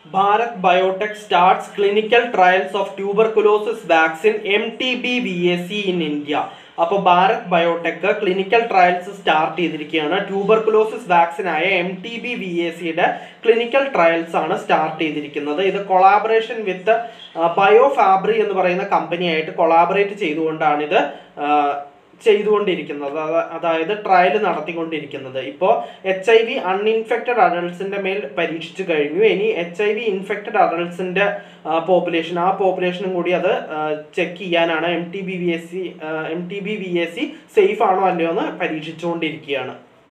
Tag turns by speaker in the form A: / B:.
A: Bharat biotech starts clinical trials of tuberculosis vaccine M T B V A C in India അപ്പോൾ Bharat biotech clinical trials start ചെയ്തിരിക്കുകയാണ് tuberculosis വാക്സിനായ M T B V A സിയുടെ clinical trials ആണ് start ചെയ്തിരിക്കുന്നത് ഇത് collaboration വിത്ത് bio Fabry എന്ന് പറയുന്ന കമ്പനിയായിട്ട് collaborate ചെയ്തുകൊണ്ടാണ് ഇത് ചെയ്തുകൊണ്ടിരിക്കുന്നത് അത- അതായത് ട്രയൽ നടത്തിക്കൊണ്ടിരിക്കുന്നത് ഇപ്പോൾ എച്ച് ഐ വി അൺഇൻഫെക്റ്റഡ് അഡൾട്ട്സിൻ്റെ മേൽ പരീക്ഷിച്ചു കഴിഞ്ഞു ഇനി എച്ച് ഐ വി ഇൻഫെക്റ്റഡ് അഡൾട്ട്സിൻ്റെ പോപ്പുലേഷൻ ആ പോപ്പുലേഷനും കൂടി അത് ചെക്ക് ചെയ്യാനാണ് M T B V S C M T B V S C safe ആണോ അല്ലയോ എന്ന് പരീക്ഷിച്ചുകൊണ്ടിരിക്കുകയാണ്